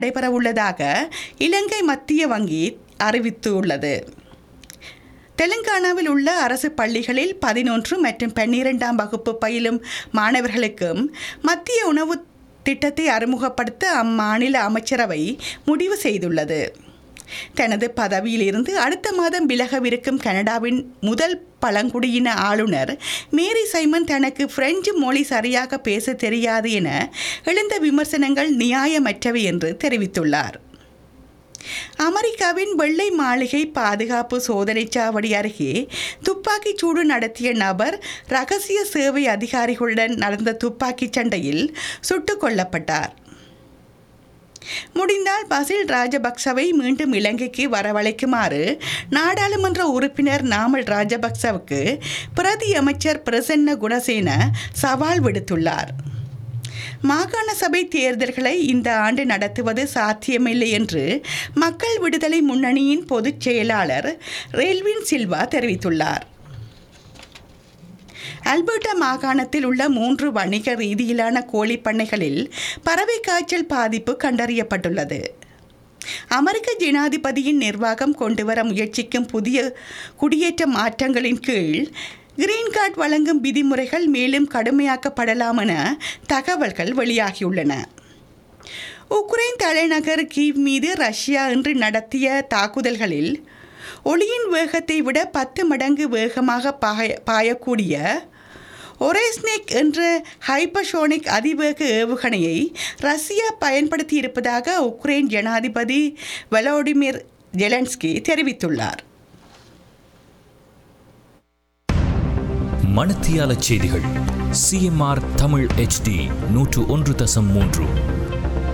நடைபெறவுள்ளதாக இலங்கை மத்திய வங்கி அறிவித்துள்ளது தெலுங்கானாவில் உள்ள அரசு பள்ளிகளில் பதினொன்று மற்றும் பன்னிரெண்டாம் வகுப்பு பயிலும் மாணவர்களுக்கும் மத்திய உணவு திட்டத்தை அறிமுகப்படுத்த அம்மாநில அமைச்சரவை முடிவு செய்துள்ளது தனது பதவியிலிருந்து அடுத்த மாதம் விலகவிருக்கும் கனடாவின் முதல் பழங்குடியின ஆளுநர் மேரி சைமன் தனக்கு பிரெஞ்சு மொழி சரியாக பேச தெரியாது என எழுந்த விமர்சனங்கள் நியாயமற்றவை என்று தெரிவித்துள்ளார் அமெரிக்காவின் வெள்ளை மாளிகை பாதுகாப்பு சோதனைச் சாவடி அருகே துப்பாக்கிச் சூடு நடத்திய நபர் ரகசிய சேவை அதிகாரிகளுடன் நடந்த துப்பாக்கிச் சண்டையில் சுட்டுக் கொல்லப்பட்டார் முடிந்தால் பசில் ராஜபக்சவை மீண்டும் இலங்கைக்கு வரவழைக்குமாறு நாடாளுமன்ற உறுப்பினர் நாமல் ராஜபக்சவுக்கு பிரதி அமைச்சர் பிரசன்ன குணசேன சவால் விடுத்துள்ளார் மாகாண சபை தேர்தல்களை இந்த ஆண்டு நடத்துவது சாத்தியமில்லை என்று மக்கள் விடுதலை முன்னணியின் பொதுச் செயலாளர் ரெல்வின் சில்வா தெரிவித்துள்ளார் அல்பர்டா மாகாணத்தில் உள்ள மூன்று வணிக ரீதியிலான கோழி பண்ணைகளில் பறவை காய்ச்சல் பாதிப்பு கண்டறியப்பட்டுள்ளது அமெரிக்க ஜனாதிபதியின் நிர்வாகம் கொண்டுவர முயற்சிக்கும் புதிய குடியேற்ற மாற்றங்களின் கீழ் கிரீன் கார்டு வழங்கும் விதிமுறைகள் மேலும் கடுமையாக்கப்படலாம் என தகவல்கள் வெளியாகியுள்ளன உக்ரைன் தலைநகர் கீவ் மீது ரஷ்யா இன்று நடத்திய தாக்குதல்களில் ஒளியின் வேகத்தை விட பத்து மடங்கு வேகமாக பாய பாயக்கூடிய ஒரேஸ்னேக் என்ற ஹைப்பர்சோனிக் அதிவேக ஏவுகணையை ரஷ்யா பயன்படுத்தி இருப்பதாக உக்ரைன் ஜனாதிபதி வலோடிமிர் ஜெலன்ஸ்கி தெரிவித்துள்ளார் மணத்தியால செய்திகள் சிஎம்ஆர் தமிழ் HD நூற்று ஒன்று தசம் மூன்று